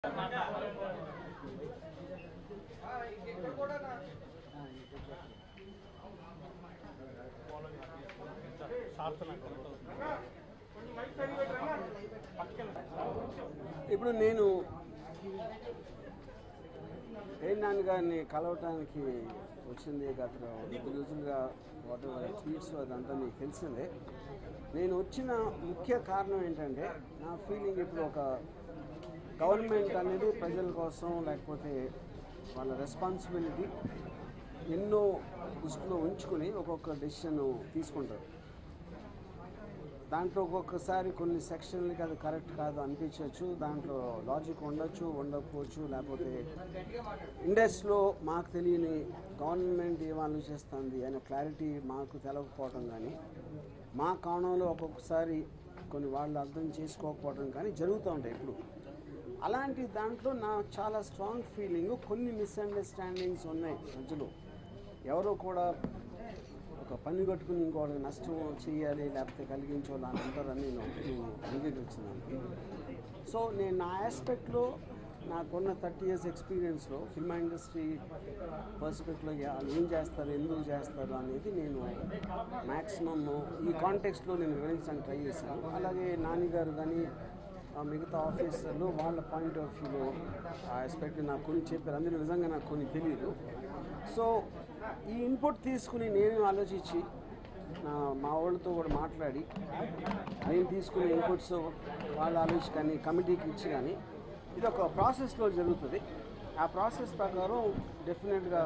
ఇప్పుడు నేను ఏ నాన్న గారిని కలవటానికి వచ్చింది గత కొద్ది రోజులుగా వాట్ ట్వీట్స్ అదంతా మీకు తెలిసిందే నేను వచ్చిన ముఖ్య కారణం ఏంటంటే నా ఫీలింగ్ ఇప్పుడు ఒక గవర్నమెంట్ అనేది ప్రజల కోసం లేకపోతే వాళ్ళ రెస్పాన్సిబిలిటీ ఎన్నో దృష్టిలో ఉంచుకుని ఒక్కొక్క డెసిషన్ తీసుకుంటారు దాంట్లో ఒక్కొక్కసారి కొన్ని సెక్షన్లకి అది కరెక్ట్ కాదు అనిపించవచ్చు దాంట్లో లాజిక్ ఉండొచ్చు ఉండకపోవచ్చు లేకపోతే ఇండస్ట్రీలో మాకు తెలియని గవర్నమెంట్ ఏం ఆలోచిస్తుంది అనే క్లారిటీ మాకు తెలవకపోవటం కానీ మా కోణంలో ఒక్కొక్కసారి కొన్ని వాళ్ళు అర్థం చేసుకోకపోవడం కానీ జరుగుతూ ఉంటాయి ఇప్పుడు అలాంటి దాంట్లో నా చాలా స్ట్రాంగ్ ఫీలింగ్ కొన్ని మిస్అండర్స్టాండింగ్స్ ఉన్నాయి మధ్యలో ఎవరో కూడా ఒక పని కట్టుకుని ఇంకోటి నష్టం చేయాలి లేకపోతే కలిగించాలి అని అంటారని నేను నేను అంగీకరించినాను సో నేను నా ఆస్పెక్ట్లో నాకున్న థర్టీ ఇయర్స్ ఎక్స్పీరియన్స్లో ఫిల్మ్ ఇండస్ట్రీ పర్స్పెక్ట్లో వాళ్ళు ఏం చేస్తారు ఎందుకు చేస్తారు అనేది నేను మ్యాక్సిమమ్ ఈ కాంటెక్స్ట్లో నేను వివరించడానికి ట్రై చేశాను అలాగే నాన్నగారు కానీ ఆ మిగతా ఆఫీసర్లు వాళ్ళ పాయింట్ ఆఫ్ వ్యూలో ఆ ఆస్పెక్ట్ నాకు కొన్ని చెప్పారు అందులో నిజంగా నాకు కొన్ని తెలియదు సో ఈ ఇన్పుట్ తీసుకుని నేను ఆలోచించి నా మా వాళ్ళతో కూడా మాట్లాడి నేను తీసుకునే ఇన్పుట్స్ వాళ్ళు ఆలోచించి కానీ కమిటీకి ఇచ్చి కానీ ఇది ఒక ప్రాసెస్లో జరుగుతుంది ఆ ప్రాసెస్ ప్రకారం డెఫినెట్గా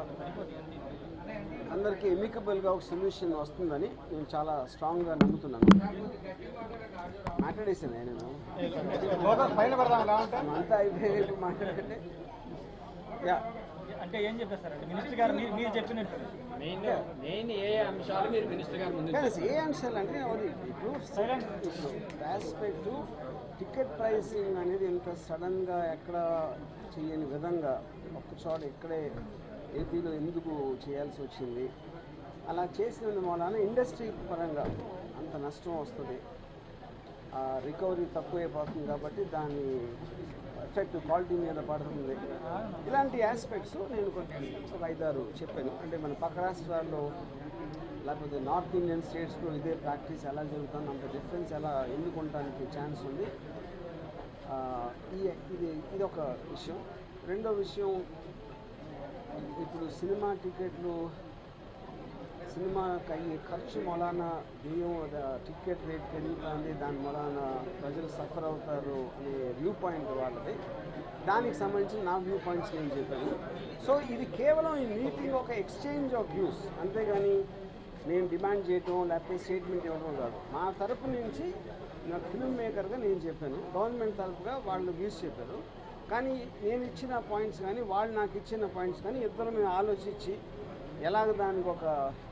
అందరికీ ఎమికబుల్గా ఒక సొల్యూషన్ వస్తుందని నేను చాలా స్ట్రాంగ్గా నమ్ముతున్నాను మాట్లాడేసాను నేను పైన పెడదాం ఎలా అంటే అంతా అయిపోయి మాట్లాడంటే యా అంటే ఏం చెప్పేస్తారండి మినిస్టర్ గారు మీరు మీరు చెప్పినట్టు మెయిన్ మెయిన్ ఏ అంశాలు మీరు మినిస్టర్ గారి ముందు కానీ ఏ అంశాలు అంటే అది ఇప్పుడు ఇప్పుడు ఆస్పెక్ట్ టికెట్ ప్రైసింగ్ అనేది ఇంత సడన్గా ఎక్కడ చేయని విధంగా ఒక్క చోట ఇక్కడే ఏపీలో ఎందుకు చేయాల్సి వచ్చింది అలా చేసినందు మూలాన ఇండస్ట్రీ పరంగా అంత నష్టం వస్తుంది రికవరీ తక్కువైపోతుంది కాబట్టి దాని ఎఫెక్ట్ క్వాలిటీ మీద పడుతుంది ఇలాంటి ఆస్పెక్ట్స్ నేను కొంచెం ఒక ఐదారు చెప్పాను అంటే మన పక్క రాష్ట్రాల్లో లేకపోతే నార్త్ ఇండియన్ స్టేట్స్లో ఇదే ప్రాక్టీస్ ఎలా జరుగుతుంది అంత డిఫరెన్స్ ఎలా ఎందుకు ఉండడానికి ఛాన్స్ ఉంది ఆ, ఈ ఇది ఇది ఒక విషయం రెండో విషయం ఇప్పుడు సినిమా టికెట్లు సినిమాకి అయ్యే ఖర్చు మూలాన బియ్యం అద- టికెట్ రేట్ పెరుగుతుంది దాని మూలాన ప్రజలు సఫర్ అవుతారు అనే వ్యూ పాయింట్ వాళ్ళది దానికి సంబంధించి నా వ్యూ పాయింట్స్ నేను చెప్పాను సో ఇది కేవలం ఈ మీటింగ్ ఒక ఎక్స్చేంజ్ ఆఫ్ వ్యూస్ అంతేగాని నేను డిమాండ్ చేయటం లేకపోతే స్టేట్మెంట్ ఇవ్వడం కాదు మా తరపు నుంచి నాకు ఫిల్మ్ మేకర్గా నేను చెప్పాను గవర్నమెంట్ తరపుగా వాళ్ళు వ్యూస్ చెప్పారు కానీ నేను ఇచ్చిన పాయింట్స్ కానీ వాళ్ళు నాకు ఇచ్చిన పాయింట్స్ కానీ ఇద్దరు మేము ఆలోచించి ఎలాగ దానికి ఒక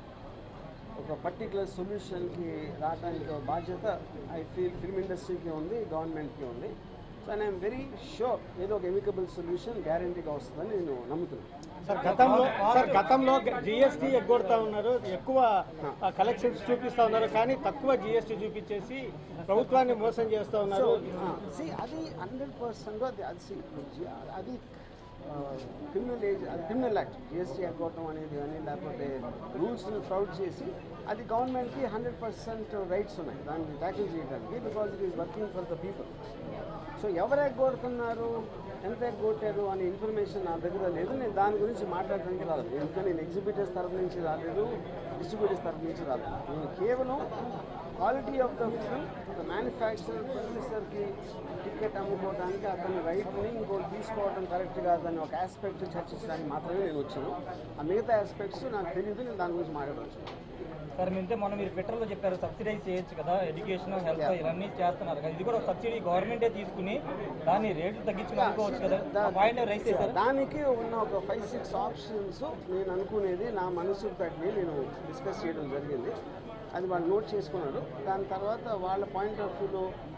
ఒక పర్టికులర్ సొల్యూషన్కి రావడానికి ఒక బాధ్యత ఐ ఫీల్ ఫిల్మ్ ఇండస్ట్రీకి ఉంది గవర్నమెంట్కి ఉంది సో ఐఎమ్ వెరీ షూర్ ఏదో ఒక ఎమికబుల్ సొల్యూషన్ గ్యారంటీగా వస్తుందని నేను నమ్ముతున్నాను సార్ గతంలో సార్ గతంలో జిఎస్టీ ఎగ్గొడతా ఉన్నారు ఎక్కువ కలెక్షన్స్ చూపిస్తా ఉన్నారు కానీ తక్కువ జిఎస్టీ చూపించేసి ప్రభుత్వాన్ని మోసం చేస్తా ఉన్నారు సి అది హండ్రెడ్ పర్సెంట్ అది అది see, జి- అది క్రిమినల్ ఏజ్ అది క్రిమినల్ యాక్ట్ జిఎస్టీ ఎగ్గొట్టడం అనేది కానీ లేకపోతే రూల్స్ని ఫ్రౌడ్ చేసి అది గవర్నమెంట్కి హండ్రెడ్ పర్సెంట్ రైట్స్ ఉన్నాయి దాన్ని ట్యాకిల్ చేయడానికి because it is working for the people so ఎవరు ఎగ్గొడుతున్నారు ఎంత ఎగ్గొట్టారు అనే ఇన్ఫర్మేషన్ నా దగ్గర లేదు నేను దాని గురించి మాట్లాడడానికి రాలేదు ఎందుకంటే నేను ఎగ్జిబిటర్స్ తరఫు నుంచి రాలేదు డిస్ట్రిబ్యూటర్స్ తరఫు నుంచి రాలేదు నేను కేవలం quality of the film the manufacturer ప్రొడ్యూసర్కి టికెట్ అమ్ముకోవడానికి అతని రైట్ని ఇంకోటి తీసుకోవడం కరెక్ట్ కాదని ఒక ఆస్పెక్ట్ చర్చించడానికి మాత్రమే నేను వచ్చాను ఆ మిగతా ఆస్పెక్ట్స్ నాకు తెలియదు నేను దాని గురించి మాట్లాడవచ్చు సార్ అంటే మొన్న మీరు ట్విట్టర్లో చెప్పారు సబ్సిడైజ్ చేయొచ్చు కదా ఎడ్యుకేషన్ హెల్త్ ఇవన్నీ చేస్తున్నారు కదా ఇది కూడా ఒక సబ్సిడీ గవర్నమెంటే తీసుకుని దాని రేట్లు తగ్గించుకుని అనుకోవచ్చు కదా ఆ పాయింట్ రైస్ చేశారు దానికి ఉన్న ఒక ఫైవ్ సిక్స్ ఆప్షన్స్ నేను అనుకునేది నా మనసు తగ్గి నేను డిస్కస్ చేయడం జరిగింది అది వాళ్ళు నోట్ చేసుకున్నారు దాని తర్వాత వాళ్ళ పాయింట్ ఆఫ్ వ్యూలో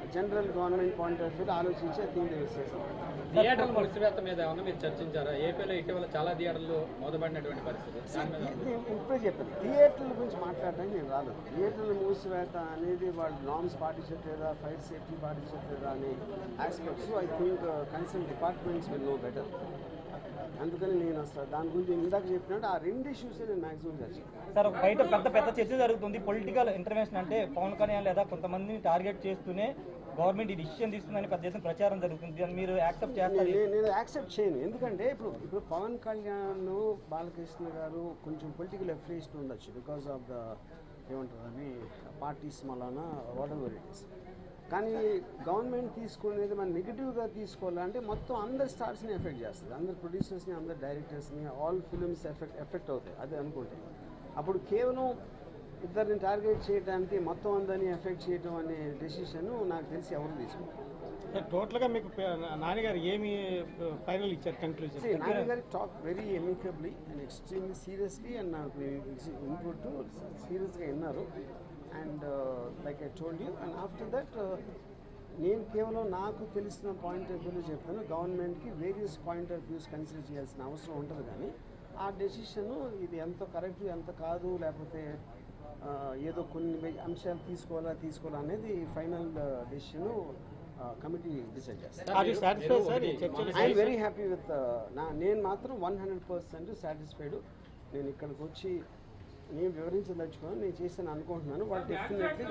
general government point of view ఆలోచించి I think they will say something థియేటర్ల మూసివేత మీద ఏమన్నా మీరు చర్చించారా ఏపీలో ఇటీవల చాలా థియేటర్లు మూతపడినటువంటి పరిస్థితి దాని మీద ఇది ఇప్పుడే చెప్పాను థియేటర్ల గురించి మాట్లాడడానికి నేను రాలేదు థియేటర్ల మూసివేత అనేది వాళ్ళు నామ్స్ పాటించట్లేదా ఫైర్ సేఫ్టీ పాటించట్లేదా అనే aspects I think concern departments will know better అందుకని నేను అసలు దాని గురించి ఇందాక చెప్పినట్టు ఆ రెండు ఇష్యూస్ నేను మ్యాక్సిమం చర్చించాను సార్ బయట పెద్ద పెద్ద చర్చ జరుగుతుంది పొలిటికల్ ఇంటర్వెన్షన్ అంటే పవన్ కళ్యాణ్ లేదా కొంతమందిని టార్గెట్ చేస్తూనే గవర్నమెంట్ ఈ డిసిషన్ తీసుకుందని పెద్ద ఎత్తున ప్రచారం జరుగుతుంది అని మీరు యాక్సెప్ట్ చేస్తారు నేను నేను యాక్సెప్ట్ చేయను ఎందుకంటే ఇప్పుడు ఇప్పుడు పవన్ కళ్యాణ్ బాలకృష్ణ గారు కొంచెం పొలిటికల్ ఎఫిలియేషన్ ఉండొచ్చు బికాస్ ఆఫ్ ద ఏమంటారు అవి పార్టీస్ మలానా వాట్ ఎవర్ ఇట్ ఇస్ కానీ గవర్నమెంట్ తీసుకునేది మనం నెగిటివ్గా తీసుకోవాలంటే మొత్తం అందరు స్టార్స్ని ఎఫెక్ట్ చేస్తుంది అందరు ప్రొడ్యూసర్స్ని అందరు డైరెక్టర్స్ని ఆల్ ఫిల్మ్స్ ఎఫెక్ట్ ఎఫెక్ట్ అవుతాయి అదే అనుకుంటే అప్పుడు కేవలం ఇద్దరిని టార్గెట్ చేయడానికి మొత్తం అందరినీ ఎఫెక్ట్ చేయడం అనే డెసిషన్ నాకు తెలిసి ఎవరు తీసుకోవాలి టోటల్గా మీకు పే- నాన్నగారు ఏమి ఫైనల్ ఇచ్చారు కంక్లూజన్ See, Nani గారి talk very amicably and extremely seriously and నాకు ఇన్పుట్ సీరియస్గా విన్నారు and like I told you and after that నేను కేవలం నాకు తెలిసిన పాయింట్ ఆఫ్ వ్యూలో చెప్తాను గవర్నమెంట్కి various point of views consider చేయాల్సిన అవసరం ఉంటుంది కానీ ఆ డెసిషను ఇది ఎంత కరెక్ట్ ఎంత కాదు లేకపోతే ఆ, ఏదో కొన్ని అంశాలు తీసుకోవాలా తీసుకోవాలా అనేది ఫైనల్ డెసిషను కమిటీ డిసైడ్ చేస్తారు ఆర్ యూ సాటిస్ఫైడ్ సార్ ఈ చర్చలు ఐఎమ్ వెరీ హ్యాపీ విత్ నా నేను మాత్రం వన్ హండ్రెడ్ పర్సెంట్ సాటిస్ఫైడ్ నేను ఇక్కడికి వచ్చి నేను వివరించదలుచుకొని నేను చేశాను అనుకుంటున్నాను వాళ్ళు definitely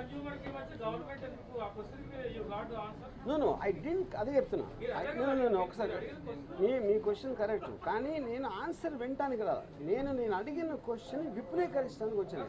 no no I didn't అదే చెప్తున్నా నేను నేను ఒకసారి మీ మీ క్వశ్చన్ కరెక్ట్ కానీ నేను ఆన్సర్ వినటానికి రా నేను నేను అడిగిన క్వశ్చన్ విపులీకరించడానికి వచ్చాను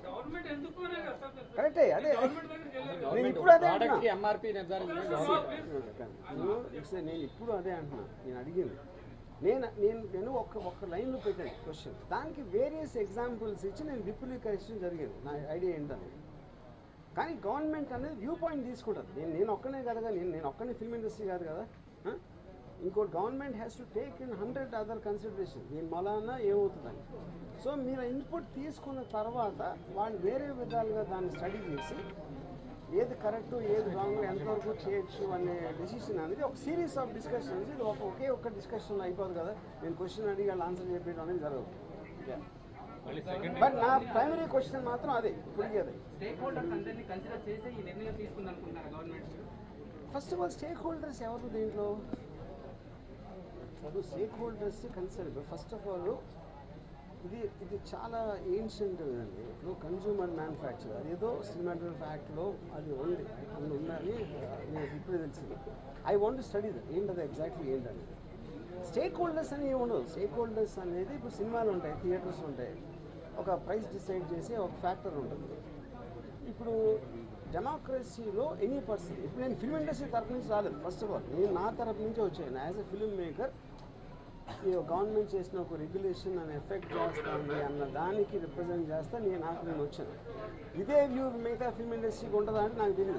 కరెక్టే అదే నేను ఇప్పుడు అదే ప్రోడక్ట్ కి అంటున్నా ఎంఆర్పి నిర్ధారించడం గవర్నమెంట్ నేను ఇప్పుడు- నేను ఇప్పుడు అదే అంటున్నా నేను అడిగింది నేను నేను నేను ఒక ఒక లైన్లో పెట్టాను క్వశ్చన్ దానికి వేరియస్ ఎగ్జాంపుల్స్ ఇచ్చి నేను విపులీకరించడం జరిగింది నా ఐడియా ఏంటని కానీ గవర్నమెంట్ అనేది వ్యూ పాయింట్ తీసుకుంటుంది నేను నేను ఒక్కనే కదా నేను నేను ఒక్కనే ఫిల్మ్ ఇండస్ట్రీ కాదు కదా ఆ? ఇంకోటి government has to take in hundred other consideration దీని మలానా ఏమవుతుందని సో మీరు ఇన్పుట్ తీసుకున్న తర్వాత వాళ్ళు వేరే విధాలుగా దాన్ని స్టడీ చేసి ఏది కరెక్ట్ ఏది రాంగ్ ఎంతవరకు చేయొచ్చు అనే డెసిషన్ అనేది ఒక సిరీస్ ఆఫ్ డిస్కషన్స్ ఇది ఒక ఒకే ఒక్క డిస్కషన్ అయిపోదు కదా నేను క్వశ్చన్ అడిగి వాళ్ళు ఆన్సర్ చెప్పేయడం అనేది జరగదు బట్ నా ప్రైమరీ క్వశ్చన్ మాత్రం అదే ఇప్పటికీ అదే స్టేక్ హోల్డర్స్ అందరినీ కన్సిడర్ చేసి ఈ నిర్ణయం తీసుకుంది అనుకుంటున్నారు government first of all stakeholders ఎవరు దీంట్లో ఇప్పుడు stakeholders concern first of all ఇది ఇది చాలా ఏన్షియంట్ అండి ఇప్పుడు కన్జ్యూమర్ మ్యానుఫ్యాక్చర్ అదేదో సినిమాటోగ్రఫ్ యాక్ట్లో అది ఉంది అందులో ఉందని నాకు ఇప్పుడే తెలిసింది ఐ వాంట్ స్టడీ దట్ ఏంటది ఎగ్జాక్ట్లీ ఏంటని స్టేక్ హోల్డర్స్ అని ఏమి ఉండదు స్టేక్ హోల్డర్స్ అనేది ఇప్పుడు సినిమాలు ఉంటాయి థియేటర్స్ ఉంటాయి ఒక ప్రైస్ డిసైడ్ చేసే ఒక ఫ్యాక్టర్ ఉంటుంది ఇప్పుడు డెమోక్రసీలో ఎనీ పర్సన్ ఇప్పుడు నేను ఫిల్మ్ ఇండస్ట్రీ తరఫు నుంచి రాలేదు ఫస్ట్ ఆఫ్ ఆల్ నేను నా తరఫు నుంచి వచ్చాను యాజ్ ఎ ఫిల్మ్ మేకర్ ఈ గవర్నమెంట్ చేసిన ఒక రెగ్యులేషన్ అని ఎఫెక్ట్ చేస్తుంది అన్న దానికి రిప్రజెంట్ చేస్తా నేను నాకు నేను వచ్చాను ఇదే వ్యూ మిగతా ఫిల్మ్ ఇండస్ట్రీకి ఉంటుందా అంటే నాకు తెలియదు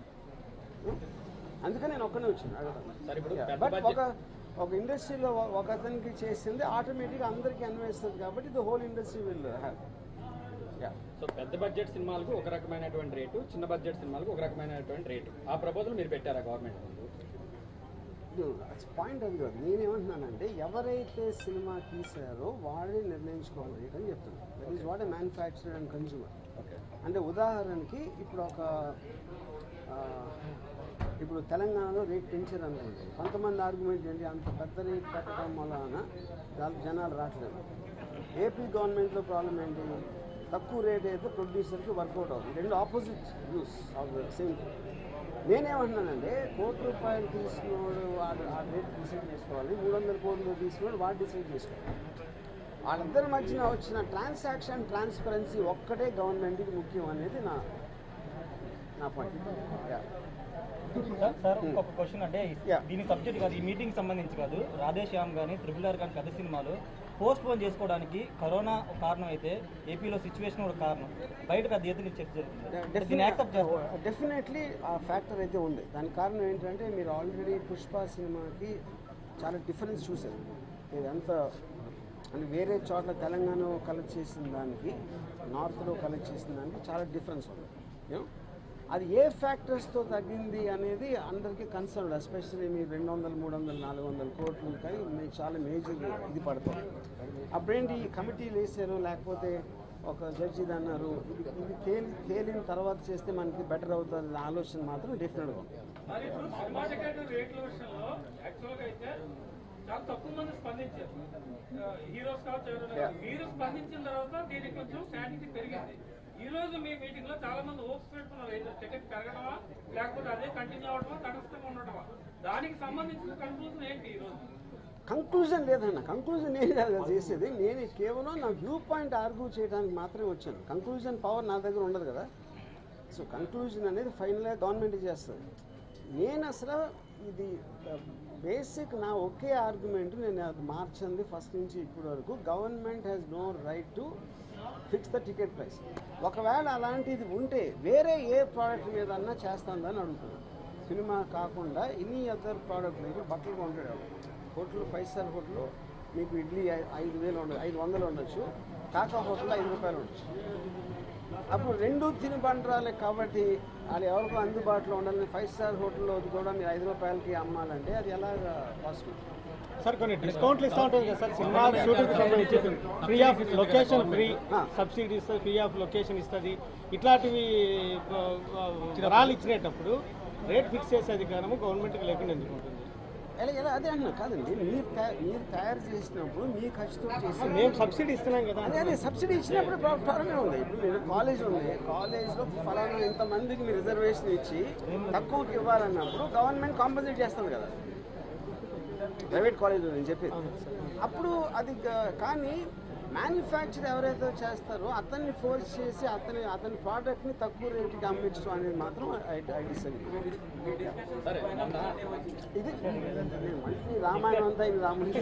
అందుకని నేను ఒక్కనే వచ్చాను సరే ఇప్పుడు అడగదాం పెద్ద బట్ budget- ఒక ఒక ఇండస్ట్రీలో ఒక అతనికి చేసింది ఆటోమేటిక్గా అందరికీ అన్వయిస్తుంది కాబట్టి the whole industry will have yeah so పెద్ద బడ్జెట్ సినిమాలకు ఒక రకమైనటువంటి రేటు చిన్న బడ్జెట్ సినిమాలకు ఒక రకమైనటువంటి రేటు ఆ ప్రపోజల్ మీరు పెట్టారా గవర్నమెంట్ ముందు పాయింట్ అది కాదు నేనేమంటున్నానంటే ఎవరైతే సినిమా తీశారో వాళ్ళే నిర్ణయించుకోవాలి రేట్ అని చెప్తున్నాను that is what a manufacturer and consumer okay అంటే ఉదాహరణకి ఇప్పుడు ఒక ఆ, ఇప్పుడు తెలంగాణలో రేట్ పెంచారు అనుకోండి కొంతమంది ఆర్గ్యుమెంట్ ఏంటి అంత పెద్ద రేట్ పెట్టడం వలన జన- జనాలు రావట్లేదు ఏపీ గవర్నమెంట్లో ప్రాబ్లం ఏంటి తక్కువ రేట్ అయితే ప్రొడ్యూసర్కి వర్కౌట్ అవుతుంది రెండు opposite views of the same నేనేమంటున్నానంటే కోటి రూపాయలు తీసుకున్నోడు వాడు ఆ రేట్ డిసైడ్ చేసుకోవాలి మూడు వందల కోట్లు తీసుకున్నాడు వాడు డిసైడ్ చేసుకోవాలి వాళ్ళిద్దరి మధ్యన వచ్చిన ట్రాన్సాక్షన్ ట్రాన్స్పరెన్సీ ఒక్కటే గవర్నమెంట్కి ముఖ్యం అనేది నా నా పాయింట్ సార్ సార్ ఒక క్వశ్చన్ అంటే Yeah. దీని సబ్జెక్ట్ కాదు ఈ మీటింగ్ సంబంధించి కాదు రాధేశ్యామ్ కానీ త్రిపుల్ ఆర్ కానీ పెద్ద సినిమాలు పోస్ట్ పోన్ చేసుకోవడానికి కరోనా ఒక కారణం అయితే ఏపీలో సిచ్యువేషన్ కూడా కారణం బయట పెద్ద ఎత్తున చర్చ జరుగుతుంది దీన్ని యాక్సెప్ట్ చేస్తారు డెఫినెట్లీ ఆ ఫ్యాక్టర్ అయితే ఉంది దానికి కారణం ఏంటంటే మీరు ఆల్రెడీ పుష్ప సినిమాకి చాలా డిఫరెన్స్ చూశారు ఇది ఎంత అంటే వేరే చోట్ల తెలంగాణ కలెక్ట్ చేసిన దానికి నార్త్లో కలెక్ట్ చేసిన దానికి చాలా డిఫరెన్స్ ఉంది You know? అది ఏ ఫ్యాక్టర్స్తో తగ్గింది అనేది అందరికీ కన్సర్న్ ఎస్పెషల్లీ మీరు రెండు వందలు మూడు వందలు నాలుగు వందల కోట్లు కానీ మీకు చాలా మేజర్ ఇది పడుతుంది అప్పుడేంటి ఈ కమిటీలు వేసారు లేకపోతే ఒక జడ్జి ఇది అన్నారు ఇది ఇది తేలి తేలిన తర్వాత చేస్తే మనకి బెటర్ అవుతుంది అనే ఆలోచన మాత్రం డెఫినెట్గా ఉంది మరి ఇప్పుడు సినిమా టికెట్ రేట్ల విషయంలో యాక్చువల్గా అయితే చాలా తక్కువ మంది స్పందించారు ఆ, హీరోస్ కావచ్చు ఎవరైనా కావచ్చు. మీరు స్పందించిన తర్వాత దీనికి కొంచెం శాంటిటీ పెరిగింది ఈ రోజు మీ మీటింగ్ లో చాలా మంది హోప్స్ పెట్టుకున్నారు ఏదో టికెట్ పెరగడమా లేకపోతే అదే కంటిన్యూ అవడమా తటస్థంగా ఉండటమా దానికి సంబంధించిన కన్క్లూజన్ ఏంటి ఈ రోజు కంక్లూజన్ లేదన్న కంక్లూజన్ నేను కాదు కదా చేసేది నేను కేవలం నా వ్యూ పాయింట్ ఆర్గ్యూ చేయడానికి మాత్రమే వచ్చాను కంక్లూజన్ పవర్ నా దగ్గర ఉండదు కదా సో కంక్లూజన్ అనేది ఫైనల్గా గవర్నమెంట్ చేస్తుంది నేను అసలు ఇది బేసిక్ నా ఒకే ఆర్గ్యుమెంట్ నేను అది మార్చింది ఫస్ట్ నుంచి ఇప్పటి వరకు government has no right to fix the ticket price ఒకవేళ అలాంటిది ఉంటే వేరే ఏ ప్రోడక్ట్ మీద అన్నా చేస్తుందని అడుగుతున్నాను సినిమా కాకుండా ఎనీ అదర్ ప్రోడక్ట్ మీరు బట్టలు కొంటాడు హోటల్ ఫైవ్ స్టార్ హోటల్లో మీకు ఇడ్లీ ఐ- ఐదు వేలు ఉండదు ఐదు వందలు ఉండొచ్చు కాకా హోటల్లో ఐదు రూపాయలు ఉండొచ్చు అప్పుడు రెండు తినుబండరాలే కాబట్టి వాళ్ళు ఎవరికో అందుబాటులో ఉండాలని ఫైవ్ స్టార్ హోటల్లో కూడా మీరు ఐదు రూపాయలకి అమ్మాలంటే అది ఎలాగ పాసిబుల్ సార్ కొన్ని డిస్కౌంట్లు ఇస్తూ ఉంటుంది కదా సార్ సినిమా షూటింగ్ సంబంధించి free of location free subsidy ఇస్తుంది ఫ్రీ ఆఫ్ లొకేషన్ ఇస్తుంది ఇట్లాంటివి ఆ, ఆ, వరాలు ఇచ్చినప్పుడు రేట్ ఫిక్స్ చేసే అధికారము గవర్నమెంట్కి లేకుండా ఎందుకు ఉంటుంది ఎలా ఎలా అదే అన్నా కాదండి మీరు తయా- మీరు తయారు చేసినప్పుడు మీ ఖర్చుతో చేసి మేము సబ్సిడీ ఇస్తున్నాం కదా అదే అదే సబ్సిడీ ఇచ్చినప్పుడు ప్రా- ప్రాబ్లమే ఉంది ఇప్పుడు మీరు కాలేజ్ ఉంది కాలేజ్లో ఫలానా ఇంతమందికి మీరు రిజర్వేషన్ ఇచ్చి తక్కువకి ఇవ్వాలన్నప్పుడు గవర్నమెంట్ కాంపన్సేట్ చేస్తుంది కదా ప్రైవేట్ కాలేజ్ నేను చెప్పేది అప్పుడు అది గ- కానీ మ్యానుఫ్యాక్చర్ ఎవరైతే చేస్తారో అతన్ని ఫోర్స్ చేసి అతని అతని ప్రోడక్ట్ని తక్కువ రేటుకి అమ్మించడం అనేది మాత్రం ఐ డిసగ్రీ సరే మొన్న ఇది నేను మళ్ళీ రామాయణం అంతా ఇది రాముడి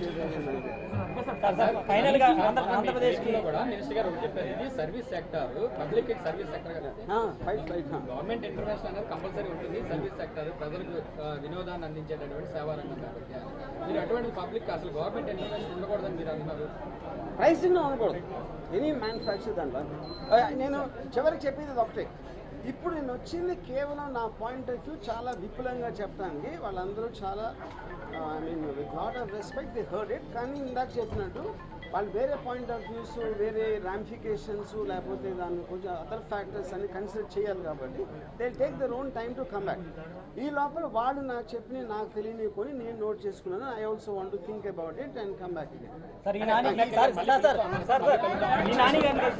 సార్ సార్ ఫైనల్ గా ఆంధ్ర ఆంధ్రప్రదేశ్కి లో కూడా మినిస్టర్ గారు ఒకటి చెప్పారు ఇది service sector public service sector కదా ఫైట్ ఫైట్ గవర్నమెంట్ ఇంటర్వెన్షన్ అనేది కంపల్సరీ ఉంటుంది సర్వీస్ సెక్టర్ ప్రజలకు ఆ, వినోదాన్ని అందించేటటువంటి సేవా రంగం కాబట్టి మీరు అటువంటి పబ్లిక్ అసలు గవర్నమెంట్ ఇంటర్వెన్షన్ ఉండకూడదని మీరు అంటున్నారు ప్రైసింగ్ అనకూడదు ఎనీ మ్యానుఫ్యాక్చర్ దాంట్లో ఆ, నేను చివరికి చెప్పేది ఇది ఒకటే ఇప్పుడు నేను వచ్చింది కేవలం నా పాయింట్ ఆఫ్ వ్యూ చాలా విపులంగా చెప్పడానికి వాళ్ళందరూ చాలా I mean with lot of respect the heard it కానీ ఇందాక చెప్పినట్టు వాళ్ళు వేరే పాయింట్ ఆఫ్ వ్యూస్ వేరే రామిఫికేషన్స్ లేకపోతే దాన్ని కొంచెం అదర్ ఫ్యాక్టర్స్ అన్ని కన్సిడర్ చేయాలి కాబట్టి they take their own time to come back ఈ లోపల వాళ్ళు నాకు చెప్పిన నాకు తెలియని కొని నేను నోట్ చేసుకున్నాను I also want to think about it and come back it sir ఈ Nani sir sir sir sir sir ఈ నాని గారిని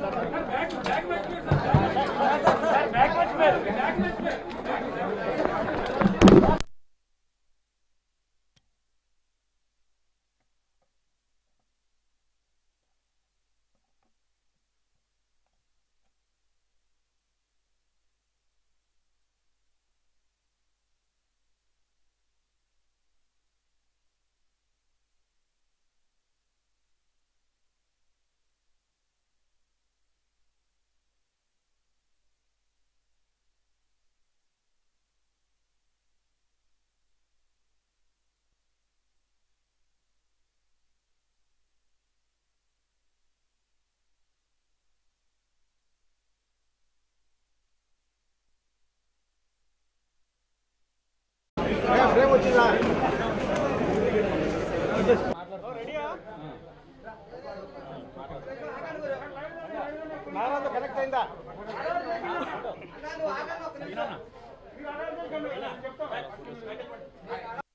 ఫ్రేమ్ వచ్చిందా రెడీయా నారాజు కనెక్ట్ అయిందా